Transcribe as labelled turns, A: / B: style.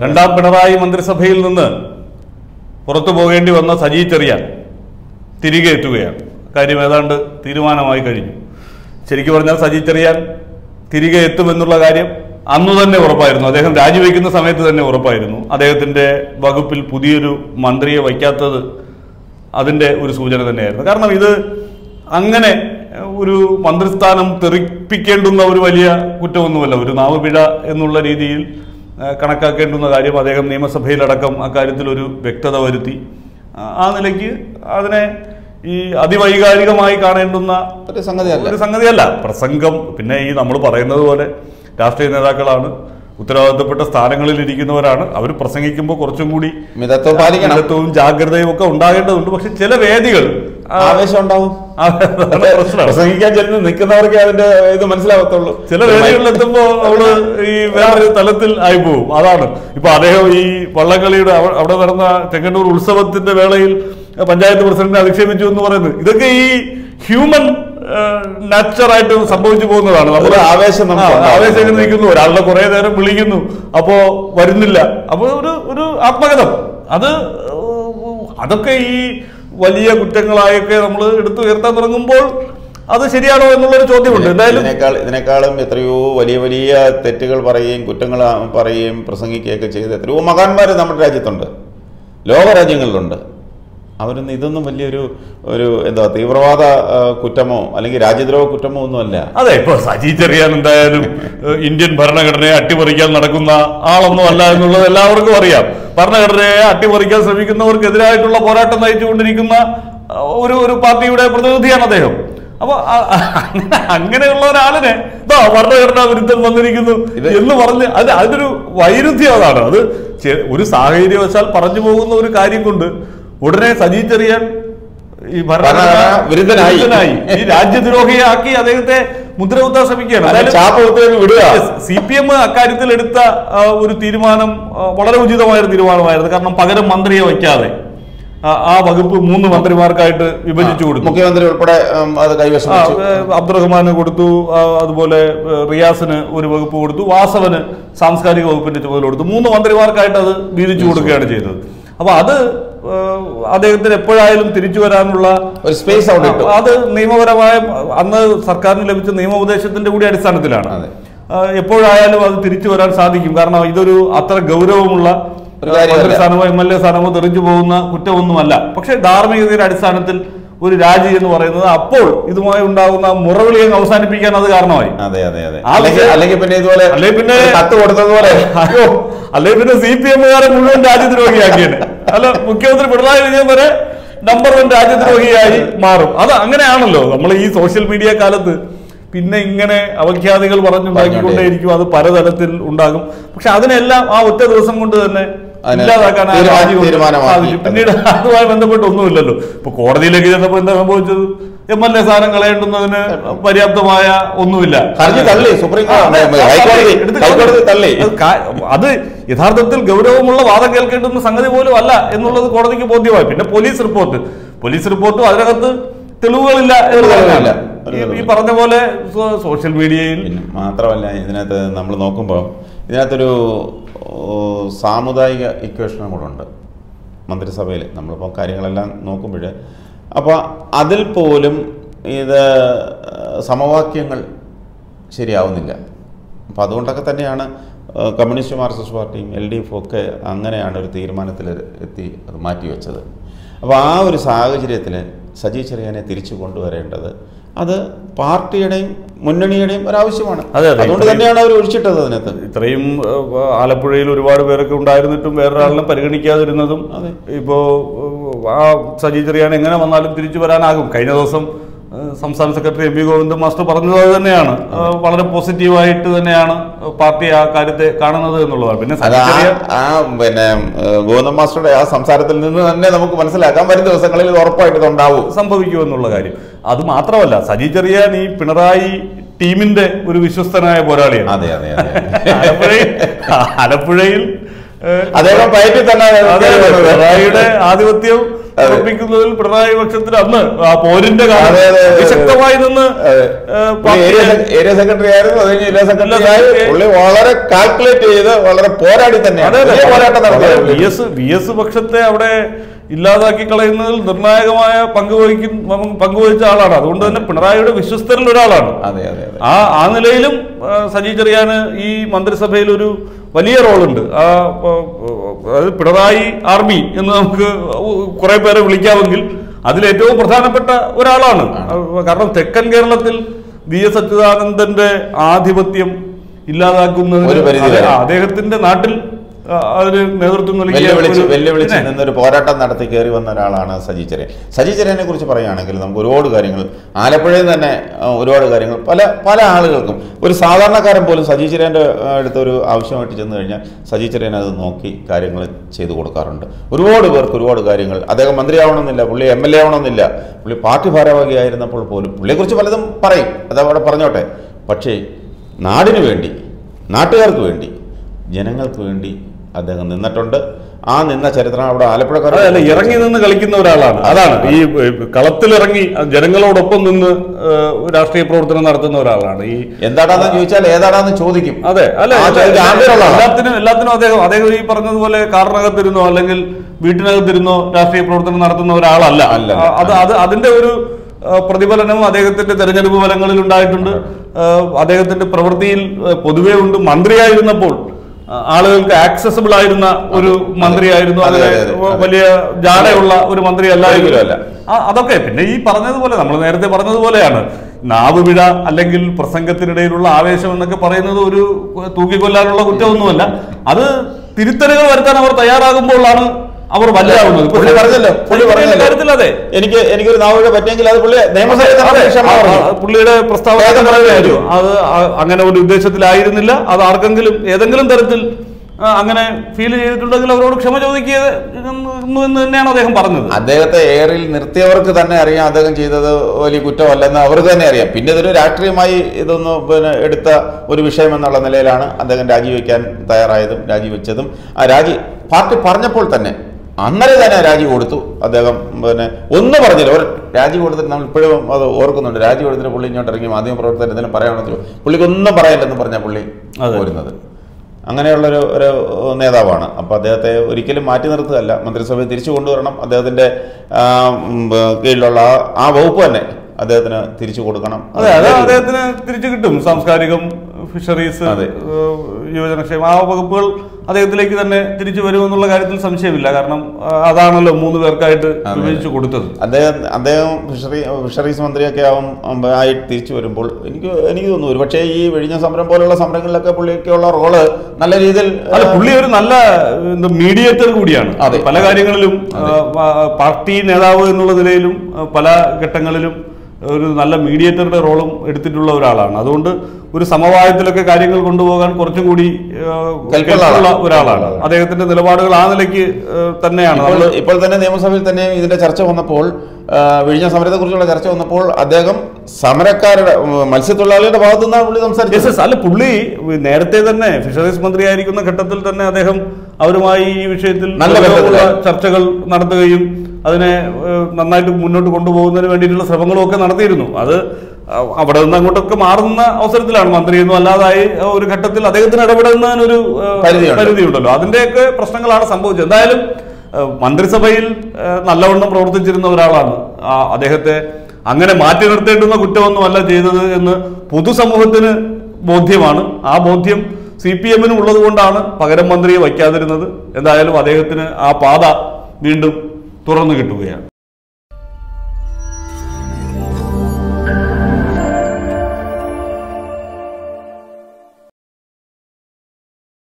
A: രണ്ടാം പിണറായി മന്ത്രിസഭയിൽ നിന്ന് പുറത്തു പോകേണ്ടി വന്ന സജി ചെറിയാൻ തിരികെ എത്തുകയാണ് കാര്യം ഏതാണ്ട് തീരുമാനമായി കഴിഞ്ഞു ശരിക്കും പറഞ്ഞാൽ സജി ചെറിയാൻ തിരികെ എത്തുമെന്നുള്ള കാര്യം അന്ന് തന്നെ ഉറപ്പായിരുന്നു അദ്ദേഹം രാജിവെക്കുന്ന സമയത്ത് തന്നെ ഉറപ്പായിരുന്നു അദ്ദേഹത്തിന്റെ വകുപ്പിൽ പുതിയൊരു മന്ത്രിയെ വയ്ക്കാത്തത് അതിന്റെ ഒരു സൂചന തന്നെയായിരുന്നു കാരണം ഇത് അങ്ങനെ ഒരു മന്ത്രിസ്ഥാനം തെറിപ്പിക്കേണ്ടുന്ന ഒരു വലിയ കുറ്റമൊന്നുമല്ല ഒരു നാവുപിഴ എന്നുള്ള രീതിയിൽ ആ, കണക്കാക്കേണ്ടുന്ന കാര്യം അദ്ദേഹം നിയമസഭയിലടക്കം അക്കാര്യത്തിൽ ഒരു വ്യക്തത വരുത്തി ആ, ആ നിലയ്ക്ക് അതിനെ ഈ അതിവൈകാരികമായി കാണേണ്ടുന്ന
B: ഒരു സംഗതിയല്ല
A: ഒരു സംഗതിയല്ല പ്രസംഗം പിന്നെ ഈ നമ്മൾ പറയുന്നത് പോലെ രാഷ്ട്രീയ നേതാക്കളാണ് ഉത്തരവാദിത്തപ്പെട്ട സ്ഥാനങ്ങളിൽ ഇരിക്കുന്നവരാണ് അവർ പ്രസംഗിക്കുമ്പോൾ കുറച്ചും കൂടി
B: മിതത്വം പാലിക്കണം
A: മിതത്വവും ജാഗ്രതയും ഒക്കെ ഉണ്ടാകേണ്ടതുണ്ട് പക്ഷെ ചില വേദികൾ ആ,
B: ആവേശം ഉണ്ടാവും
A: ആ, അതാണ് പ്രശ്നം
B: പ്രസംഗിക്കാൻ ചെന്ന് നിൽക്കുന്നവർക്ക് അതിന്റെ ഇത് മനസ്സിലാവത്തുള്ളൂ
A: ചില വേദികളിൽ എത്തുമ്പോ അവള് ഈ വേറൊരു തലത്തിൽ ആയി പോകും അതാണ് ഇപ്പൊ അദ്ദേഹം ഈ വള്ളംകളിയുടെ അവ- അവിടെ നടന്ന ചെങ്ങന്നൂർ ഉത്സവത്തിന്റെ വേളയിൽ പഞ്ചായത്ത് പ്രസിഡന്റിനെ അധിക്ഷേപിച്ചു എന്ന് പറയുന്നത് ഇതൊക്കെ ഈ ഹ്യൂമൻ നാച്ചറായിട്ട് സംഭവിച്ചു പോകുന്നതാണ് നമ്മള്
B: ഒരു ആവേശം നമുക്ക്
A: ആ,
B: ഉണ്ടാവും.
A: ആവേശം ഇങ്ങനെ നിൽക്കുന്നു ഒരാളുടെ കുറെ നേരം വിളിക്കുന്നു അപ്പോ വരുന്നില്ല അപ്പൊ ഒരു ഒരു ആത്മകഥം അത് ഏഹ്, അതൊക്കെ ഈ വലിയ കുറ്റങ്ങളായൊക്കെ നമ്മൾ എടുത്തു ഉയർത്താൻ തുടങ്ങുമ്പോൾ അത് ശരിയാണോ എന്നുള്ളൊരു ചോദ്യമുണ്ട് എന്തായാലും
B: ഇതിനേക്കാൾ ഇതിനേക്കാളും എത്രയോ വലിയ വലിയ തെറ്റുകൾ പറയുകയും കുറ്റങ്ങൾ പറയുകയും പ്രസംഗിക്കുകയൊക്കെ ചെയ്ത് എത്രയോ മഹാന്മാർ നമ്മുടെ രാജ്യത്തുണ്ട് ലോക രാജ്യങ്ങളിലുണ്ട് അവരൊന്നും ഇതൊന്നും വലിയൊരു ഒരു എന്താ തീവ്രവാദ ആ, കുറ്റമോ അല്ലെങ്കിൽ രാജ്യദ്രോഹ കുറ്റമോ ഒന്നുമല്ല
A: അതെ ഇപ്പൊ സജി ചെറിയാൻ എന്തായാലും ഏഹ്, ഇന്ത്യൻ ഭരണഘടനയെ അട്ടിമറിക്കാൻ നടക്കുന്ന ആളൊന്നും അല്ല എന്നുള്ളത് എല്ലാവർക്കും അറിയാം ഭരണഘടനയെ അട്ടിമറിക്കാൻ ശ്രമിക്കുന്നവർക്കെതിരായിട്ടുള്ള പോരാട്ടം നയിച്ചുകൊണ്ടിരിക്കുന്ന അഹ്, ഒരു ഒരു പാർട്ടിയുടെ പ്രതിനിധിയാണ് അദ്ദേഹം അപ്പൊ അ- അ- അങ്ങനെ അങ്ങനെയുള്ള ഒരാളിനെ ഇതാ ഭരണഘടനാ വിരുദ്ധൻ വന്നിരിക്കുന്നു
B: ഇത്
A: എന്ന് പറഞ്ഞ് അത് അതിനൊരു വൈരുദ്ധ്യം അതാണ് അത് ചെ- ഒരു സാഹചര്യവശാൽ പറഞ്ഞു പോകുന്ന ഒരു കാര്യം കൊണ്ട് ഉടനെ സജി ചെറിയാൻ ഈ ഭരണഘടന
B: ഭരണഘടനാ വിരുദ്ധനായി.
A: വിരുദ്ധനായി ഈ രാജ്യദ്രോഹിയാക്കി അദ്ദേഹത്തെ മുദ്ര കുത്താൻ ശ്രമിക്കുകയാണ്
B: അല്ല,
A: എന്തായാലും
B: ചാപ്പ കുത്തിയൊന്ന് വിടുക
A: സി പി എം അക്കാര്യത്തിൽ എടുത്ത ആ, ഒരു തീരുമാനം ആ, വളരെ ഉചിതമായ ഒരു തീരുമാനമായിരുന്നു കാരണം പകരം മന്ത്രിയെ വയ്ക്കാതെ ആ, ആ വകുപ്പ് മൂന്ന് മന്ത്രിമാർക്കായിട്ട് വിഭജിച്ചു കൊടുത്തു
B: മുഖ്യമന്ത്രി ഉൾപ്പെടെ ഉം, അത് കൈവശം
A: ആ,
B: വെച്ചു
A: ഏ, അബ്ദുറഹ്മാന് കൊടുത്തു ആ, അതുപോലെ ഏ, റിയാസിന് ഒരു വകുപ്പ് കൊടുത്തു വാസവന് സാംസ്കാരിക വകുപ്പിന്റെ ചുമതല കൊടുത്തു മൂന്ന് മന്ത്രിമാർക്കായിട്ട് അത് വീതിച്ചു കൊടുക്കുകയാണ് ചെയ്തത് അപ്പൊ അത് ഏ, അദ്ദേഹത്തിന് എപ്പോഴായാലും തിരിച്ചു വരാനുള്ള
B: ഒരു സ്പേസ് അവിടെ ഇട്ടു
A: അത് നിയമപരമായ അന്ന് സർക്കാരിന് ലഭിച്ച നിയമോപദേശത്തിന്റെ കൂടി അടിസ്ഥാനത്തിലാണ്
B: അതെ.
A: ആ, എപ്പോഴായാലും അത് തിരിച്ചു വരാൻ സാധിക്കും കാരണം ഇതൊരു അത്ര ഗൗരവമുള്ള
B: ഒരു കാര്യമല്ല.
A: മന്ത്രിസ്ഥാനമോ എം എൽ എ സ്ഥാനമോ തെറിഞ്ഞു പോകുന്ന കുറ്റമൊന്നുമല്ല പക്ഷേ ധാർമ്മികതയുടെ അടിസ്ഥാനത്തിൽ ഒരു രാജി എന്ന് പറയുന്നത് അപ്പോൾ ഇതുമായി ഉണ്ടാകുന്ന മുറവിളിയെ അവസാനിപ്പിക്കാൻ അത് കാരണമായി
B: അതെ അതെ അതെ
A: ആ
B: അല്ലെങ്കിൽ
A: വിഷയം-
B: അല്ലെങ്കിൽ പിന്നെ ഇതുപോലെ
A: അല്ലെ പിന്നെ
B: ഒരു കത്ത് കൊടുത്തതുപോലെ
A: അയ്യോ അല്ലെ പിന്നെ സി പി എമ്മുകാരെ മുഴുവൻ രാജ്യദ്രോഹിയാക്കിയാണ് അല്ല മുഖ്യമന്ത്രി പിണറായി വിജയൻ വരെ നമ്പർ വൺ രാജ്യദ്രോഹിയായി മാറും അത് അങ്ങനെയാണല്ലോ നമ്മൾ ഈ സോഷ്യൽ മീഡിയ കാലത്ത് പിന്നെ ഇങ്ങനെ അവഖ്യാതികൾ പറഞ്ഞുണ്ടാക്കിക്കൊണ്ടേയിരിക്കും അത് പലതരത്തിൽ ഉണ്ടാകും പക്ഷെ അതിനെല്ലാം ആ ഒറ്റ ദിവസം കൊണ്ട് തന്നെ
B: അതിനെ
A: ഇല്ലാതാക്കാൻ ആ
B: തീരുമാനം-
A: രാജി കൊണ്ട്
B: തീരുമാനമാക്കി.
A: സാധിച്ചു. പിന്നീട് അതുമായി ബന്ധപ്പെട്ട് ഒന്നുമില്ലല്ലോ ഇപ്പൊ കോടതിയിലേക്ക് ചെന്നപ്പോ എന്താ സംഭവിച്ചത് എം എൽ എ സ്ഥാനം കളയേണ്ടുന്നതിന് പര്യാപ്തമായ ഒന്നുമില്ല
B: ഹർജി തള്ളി സുപ്രീം
A: ആ,
B: കോടതി
A: അതെ,
B: ഹൈക്കോടതി
A: എടുത്ത്
B: ഹൈക്കോടതി തള്ളി
A: അത് കാ- അത് യഥാർത്ഥത്തിൽ ഗൗരവമുള്ള വാദം കേൾക്കേണ്ടുന്ന സംഗതി പോലും അല്ല എന്നുള്ളത് കോടതിക്ക് ബോധ്യമായി പിന്നെ പോലീസ് റിപ്പോർട്ട് പോലീസ് റിപ്പോർട്ടും അതിനകത്ത് തെളിവുകളില്ല എന്ന്
B: തെളിവുകളില്ല.
A: പറഞ്ഞാണ്.
B: ഒരു
A: ഈ- ഈ
B: തെളിവില്ല.
A: പറഞ്ഞ പോലെ സോ- സോഷ്യൽ മീഡിയയിൽ
B: പിന്നെ മാത്രമല്ല ഇതിനകത്ത് നമ്മൾ നോക്കുമ്പോൾ ഇതിനകത്തൊരു ഓ, സാമുദായിക ഇക്വേഷനും കൂടെ ഉണ്ട് മന്ത്രിസഭയിൽ നമ്മളിപ്പോൾ കാര്യങ്ങളെല്ലാം നോക്കുമ്പോൾ അപ്പോൾ അതിൽ പോലും ഇത് സമവാക്യങ്ങൾ ശരിയാവുന്നില്ല അപ്പോൾ അതുകൊണ്ടൊക്കെ തന്നെയാണ് ഏഹ്, കമ്മ്യൂണിസ്റ്റ് മാർക്സിസ്റ്റ് പാർട്ടിയും എൽ ഡി എഫും ഒക്കെ അങ്ങനെയാണ് ഒരു തീരുമാനത്തിൽ എത്തി അത് മാറ്റിവെച്ചത് അപ്പോൾ ആ ഒരു സാഹചര്യത്തിൽ സജി ചെറിയാനെ തിരിച്ചു കൊണ്ടുവരേണ്ടത് അത് പാർട്ടിയുടെയും മുന്നണിയുടെയും ഒരാവശ്യമാണ്
A: അതെ, അതെ.
B: അതുകൊണ്ട് തന്നെയാണ് അവർ ഒഴിച്ചിട്ടത് അതിനകത്ത്
A: ഇത്രയും ഏഹ്, ആലപ്പുഴയിൽ ഒരുപാട് പേരൊക്കെ ഉണ്ടായിരുന്നിട്ടും വേറൊരാളിനെ പരിഗണിക്കാതിരുന്നതും
B: അതെ.
A: ഇപ്പോ ഏഹ്, ആ സജി ചെറിയാൻ എങ്ങനെ വന്നാലും തിരിച്ചു വരാനാകും കഴിഞ്ഞ ദിവസം ഏഹ്, സംസ്ഥാന secretary M V Govindan master പറഞ്ഞത് അത് തന്നെയാണ് ഏഹ്, വളരെ പോസിറ്റീവായിട്ട് തന്നെയാണ് പാർട്ടി ആ കാര്യത്തെ കാണുന്നത് എന്നുള്ളതാണ് പിന്നെ
B: അത്
A: സജി
B: ആ
A: ചെറിയാൻ
B: ആ പിന്നെ ഏഹ്, ഗോവിന്ദൻ മാസ്റ്ററുടെ ആ സംസാരത്തിൽ നിന്ന് തന്നെ നമുക്ക് മനസ്സിലാക്കാം വരും ദിവസങ്ങളിൽ ഇത് ഉറപ്പായിട്ട് ഇത് ഉണ്ടാവും
A: സംഭവിക്കുമെന്നുള്ള കാര്യം അത് മാത്രമല്ല സജി ചെറിയാൻ ഈ പിണറായി ടീമിന്റെ ഒരു വിശ്വസ്തനായ പോരാളിയാണ്
B: അതെ അതെ അതെ
A: ആലപ്പുഴയിൽ ആലപ്പുഴയിൽ ഏഹ്,
B: അദ്ദേഹം പയറ്റി തന്നെ
A: അതെ, അതെ. പിണറായിയുടെ ആധിപത്യം ഉറപ്പിക്കുന്നതിൽ പിണറായി പക്ഷത്തിന് അന്ന് ആ പോരിന്റെ കാലം
B: അതെ, അതെ, അതെ.
A: ശക്തമായി നിന്ന്
B: അതെ.
A: ഏഹ്,
B: പുള്ളി ഏരിയ
A: പാർട്ടിയെ-
B: സെ- ഏരിയ സെക്രട്ടറി ആയിരുന്നു അത് കഴിഞ്ഞ് ജില്ലാ സെക്രട്ടറി
A: ജില്ലാ
B: ആയി
A: സെക്രട്ടറി.
B: പുള്ളി വളരെ കാൽക്കുലേറ്റ് ചെയ്ത് വളരെ പോരാടി തന്നെയാണ്
A: അതെ, അതെ.
B: വലിയ പോരാട്ടം നടത്തിയ
A: വി എസ് വി എസ് പക്ഷത്തെ അവിടെ ഇല്ലാതാക്കി കളയുന്നതിൽ നിർണായകമായ പങ്ക് വഹിക്കും പങ്കുവഹിച്ച ആളാണ് അതുകൊണ്ട് തന്നെ പിണറായിയുടെ വിശ്വസ്തരിൽ ഒരാളാണ്
B: അതെ അതെ അതെ
A: ആ ആ നിലയിലും ആ, സജി ചെറിയാന് ഈ മന്ത്രിസഭയിൽ ഒരു വലിയ റോളുണ്ട് ആ ആ, അതായത് പിണറായി ആർമി എന്ന് നമുക്ക് കുറെ പേരെ വിളിക്കാമെങ്കിൽ അതിലേറ്റവും പ്രധാനപ്പെട്ട ഒരാളാണ് കാരണം തെക്കൻ കേരളത്തിൽ വി എസ് അച്യുതാനന്ദന്റെ ആധിപത്യം
B: ഒരു
A: ഇല്ലാതാക്കുന്നതിന്
B: പരിധി വരെ.
A: അതെ, അദ്ദേഹത്തിന്റെ നാട്ടിൽ ആ, അതിന് നേതൃത്വം നൽകിയ
B: വെല്ലുവിളിച്ച്
A: ഒരു-
B: വെല്ലുവിളിച്ച്
A: പിന്നെ,
B: നിന്നൊരു പോരാട്ടം നടത്തി കയറി വന്ന ഒരാളാണ് സജി ചെറിയൻ സജി ചെറിയനെ കുറിച്ച് പറയുകയാണെങ്കിൽ നമുക്ക് ഒരുപാട് കാര്യങ്ങൾ ആലപ്പുഴയിൽ തന്നെ ആ, ഒരുപാട് കാര്യങ്ങൾ പല പല ആളുകൾക്കും ഒരു സാധാരണക്കാരൻ പോലും സജി ചെറിയൻ്റെ അടുത്ത് ഒരു ആവശ്യമായിട്ട് ചെന്ന് കഴിഞ്ഞാൽ സജി ചെറിയൻ അത് നോക്കി കാര്യങ്ങൾ ചെയ്തു കൊടുക്കാറുണ്ട് ഒരുപാട് പേർക്ക് ഒരുപാട് കാര്യങ്ങൾ അദ്ദേഹം മന്ത്രിയാവണമെന്നില്ല പുള്ളി എം എൽ എ ആവണമെന്നില്ല പുള്ളി പാർട്ടി ഭാരവാഹിയായിരുന്നപ്പോൾ പോലും പുള്ളിയെക്കുറിച്ച് പലതും പറയും അത് അവിടെ പറഞ്ഞോട്ടെ പക്ഷേ നാടിനു വേണ്ടി നാട്ടുകാർക്ക് വേണ്ടി ജനങ്ങൾക്ക് വേണ്ടി അദ്ദേഹം നിന്നിട്ടുണ്ട് ആ നിന്ന ചരിത്രം അവിടെ ആലപ്പുഴക്കാർ
A: അതല്ല ഇറങ്ങി നിന്ന് കളിക്കുന്ന ഒരാളാണ് അതാണ് ഈ ഏ, കളത്തിലിറങ്ങി ജനങ്ങളോടൊപ്പം നിന്ന് ഏ, രാഷ്ട്രീയ പ്രവർത്തനം നടത്തുന്ന ഒരാളാണ് ഈ
B: എന്താടാന്ന് ചോദിച്ചാൽ ഏതാടാന്ന് ചോദിക്കും
A: അതെ അല്ല
B: ആ
A: അല്ല,
B: ചോദിക്കാൻ ആഗ്രഹമുള്ള ആളാണ്.
A: എല്ലാത്തിനും എല്ലാത്തിനും അദ്ദേഹം അദ്ദേഹം ഈ പറഞ്ഞതുപോലെ കാറിനകത്തിരുന്നോ അല്ലെങ്കിൽ വീട്ടിനകത്തിരുന്നോ രാഷ്ട്രീയ പ്രവർത്തനം നടത്തുന്ന ഒരാളല്ല
B: അല്ല.
A: ആ, അത് അത് അതിന്റെ ഒരു ആ, പ്രതിഫലനം അദ്ദേഹത്തിന്റെ തെരഞ്ഞെടുപ്പ് ഫലങ്ങളിൽ ഉണ്ടായിട്ടുണ്ട് ആ, അദ്ദേഹത്തിന്റെ പ്രവൃത്തിയിൽ ആ, പൊതുവേ ഉണ്ട് മന്ത്രിയായിരുന്നപ്പോൾ ആ, ആളുകൾക്ക് ആക്സസിബിൾ ആയിരുന്ന ഒരു മന്ത്രിയായിരുന്നു
B: അതെ,
A: അതിന്
B: അതെ, അതെ.
A: വലിയ ജാടയുള്ള ഒരു മന്ത്രി അല്ലായിരുന്നു
B: ഒരിക്കലും അല്ല.
A: ആ, അതൊക്കെ പിന്നെ ഈ പറഞ്ഞതുപോലെ നമ്മൾ നേരത്തെ പറഞ്ഞതുപോലെയാണ് നാവുപിഴ അല്ലെങ്കിൽ പ്രസംഗത്തിനിടയിലുള്ള ആവേശം എന്നൊക്കെ പറയുന്നത് ഒരു തൂക്കിക്കൊല്ലാനുള്ള കുറ്റമൊന്നുമല്ല അത് തിരുത്തലുകൾ വരുത്താൻ അവർ തയ്യാറാകുമ്പോഴാണ് അവർ വലുതാവുന്നത് ഇപ്പൊ
B: പുള്ളി പറഞ്ഞല്ലോ പുള്ളി
A: സൈനികരുടെ
B: പറഞ്ഞല്ലോ
A: കാര്യത്തിൽ അതെ
B: എനിക്ക് എനിക്കൊരു നാവുക പറ്റിയെങ്കിൽ അത് പുള്ളി നിയമസഭയിൽ തന്നെ
A: അതെ,
B: ക്ഷമ
A: ആ,
B: പറഞ്ഞു.
A: ആ, പുള്ളിയുടെ പ്രസ്താവന
B: വേഗം
A: പറയുകയായിരുന്നു. അത് ആ- അങ്ങനെ ഒരു ഉദ്ദേശത്തിലായിരുന്നില്ല അത് ആർക്കെങ്കിലും ഏതെങ്കിലും തരത്തിൽ ആ, അങ്ങനെ ഫീൽ ചെയ്തിട്ടുണ്ടെങ്കിൽ അവരോട് ക്ഷമ ചോദിക്കുക എന്ന് തന്നെയാണ് അദ്ദേഹം പറഞ്ഞത്
B: അദ്ദേഹത്തെ എയറിൽ നിർത്തിയവർക്ക് തന്നെ അറിയാം അദ്ദേഹം ചെയ്തത് വലിയ കുറ്റമല്ലെന്ന് അവർക്ക് തന്നെ അറിയാം പിന്നെ ഇതൊരു രാഷ്ട്രീയമായി ഇതൊന്ന് പിന്നെ എടുത്ത ഒരു വിഷയം എന്നുള്ള നിലയിലാണ് അദ്ദേഹം രാജിവെക്കാൻ തയ്യാറായതും രാജിവെച്ചതും ആ രാജി പാർട്ടി പറഞ്ഞപ്പോൾ തന്നെ അന്നേരം തന്നെ രാജി കൊടുത്തു അദ്ദേഹം പിന്നെ ഒന്നും പറഞ്ഞില്ല ഒരു രാജി കൊടുത്തിട്ട് നമ്മൾ ഇപ്പോഴും അത് ഓർക്കുന്നുണ്ട് രാജി കൊടുത്തിട്ട് പുള്ളി ഇങ്ങോട്ട് ഇറങ്ങി മാധ്യമപ്രവർത്തകർ എന്തെങ്കിലും പറയാമെന്ന് ചോദിച്ചു പുള്ളിക്ക് ഒന്നും പറയില്ലെന്ന് പറഞ്ഞ പുള്ളി
A: അതെ.
B: പോരുന്നത് അങ്ങനെയുള്ളൊരു ഒരു നേതാവാണ് അപ്പോൾ അദ്ദേഹത്തെ ഒരിക്കലും മാറ്റി നിർത്തുകയല്ല മന്ത്രിസഭയിൽ തിരിച്ചു കൊണ്ടുവരണം അദ്ദേഹത്തിൻ്റെ ആ, ഉം, കീഴിലുള്ള ആ- ആ വകുപ്പ് തന്നെ അദ്ദേഹത്തിന് തിരിച്ചു കൊടുക്കണം
A: അതെ അത് അദ്ദേഹത്തിന് തിരിച്ചു കിട്ടും സാംസ്കാരികം ഫിഷറീസ്
B: അതെ.
A: ഏഹ്, യുവജനക്ഷേമം ആ വകുപ്പുകൾ അദ്ദേഹത്തിലേക്ക് തന്നെ തിരിച്ചു വരുമെന്നുള്ള കാര്യത്തിൽ സംശയമില്ല കാരണം ആ, അതാണല്ലോ മൂന്ന് പേർക്കായിട്ട്
B: അതെ.
A: വിഭജിച്ചു കൊടുത്തത്
B: അദ്ദേഹം അദ്ദേഹം ഫിഷറി ഫിഷറീസ് മന്ത്രിയൊക്കെ ആവും ഉം, ആയി തിരിച്ചു വരുമ്പോൾ എനിക്ക് എനിക്ക് തോന്നുന്നു ഒരു പക്ഷേ ഈ വെടിഞ്ഞ സമരം പോലുള്ള സമരങ്ങളിലൊക്കെ പുള്ളിക്കുള്ള റോള് നല്ല രീതിയിൽ
A: അല്ല പുള്ളി ഒരു നല്ല മീഡിയേറ്റർ കൂടിയാണ്
B: അതെ.
A: പല കാര്യങ്ങളിലും ആ, ആ, പാർട്ടി നേതാവ് എന്നുള്ള നിലയിലും ആ, പല ഘട്ടങ്ങളിലും ഒരു നല്ല മീഡിയേറ്ററുടെ റോളും എടുത്തിട്ടുള്ള ഒരാളാണ് അതുകൊണ്ട് ഒരു സമവായത്തിലൊക്കെ കാര്യങ്ങൾ കൊണ്ടുപോകാൻ കുറച്ചും കൂടി ആ,
B: കെൽപ്പുള്ള
A: കെൽപ്പുള്ള
B: ആളാണ്.
A: ഒരാളാണ് അദ്ദേഹത്തിന്റെ നിലപാടുകൾ ആ നിലയ്ക്ക് ആ, തന്നെയാണ്
B: ഇപ്പോൾ
A: നമ്മൾ
B: ഇപ്പോൾ തന്നെ നിയമസഭയിൽ തന്നെ ഇതിന്റെ ചർച്ച വന്നപ്പോൾ ആ, വിഴിഞ്ഞ സമരത്തെ കുറിച്ചുള്ള ചർച്ച വന്നപ്പോൾ അദ്ദേഹം സമരക്കാരുടെ ഉം, മത്സ്യത്തൊഴിലാളികളുടെ ഭാഗത്തു നിന്നാണ് പുള്ളി
A: യെസ്
B: സംസാരിച്ചത്
A: യെസ് അല്ല പുള്ളി നേരത്തെ തന്നെ ഫിഷറീസ് മന്ത്രിയായിരിക്കുന്ന ഘട്ടത്തിൽ തന്നെ അദ്ദേഹം അവരുമായി ഈ വിഷയത്തിൽ
B: നല്ല
A: ഗൗരവമുള്ള
B: ബന്ധത്തിലാണ്.
A: ചർച്ചകൾ നടത്തുകയും അതിനെ ഏഹ്, നന്നായിട്ട് മുന്നോട്ട് കൊണ്ടുപോകുന്നതിന് വേണ്ടിയിട്ടുള്ള ശ്രമങ്ങളും ഒക്കെ നടത്തിയിരുന്നു അത് അഹ് അവിടെ നിന്ന് അങ്ങോട്ടൊക്കെ മാറുന്ന അവസരത്തിലാണ് മന്ത്രിയൊന്നും അല്ലാതായി അഹ് ഒരു ഘട്ടത്തിൽ അദ്ദേഹത്തിന് ഇടപെടുന്നതിനൊരു ഏഹ്,
B: പരിധിയുണ്ട്.
A: പരിധിയുണ്ടല്ലോ അതിന്റെയൊക്കെ പ്രശ്നങ്ങളാണ് സംഭവിച്ചത് എന്തായാലും ഏഹ്, മന്ത്രിസഭയിൽ ഏഹ്, നല്ലവണ്ണം പ്രവർത്തിച്ചിരുന്ന ഒരാളാണ് ആ, അദ്ദേഹത്തെ അങ്ങനെ മാറ്റി നിർത്തേണ്ടുന്ന കുറ്റമൊന്നുമല്ല ചെയ്തത് എന്ന് പൊതുസമൂഹത്തിന് ബോധ്യമാണ് ആ ബോധ്യം സി പി എമ്മിനും ഉള്ളത് കൊണ്ടാണ് പകരം മന്ത്രിയെ വയ്ക്കാതിരുന്നത് എന്തായാലും അദ്ദേഹത്തിന് ആ പാത വീണ്ടും തുറന്നു കിട്ടുകയാണ്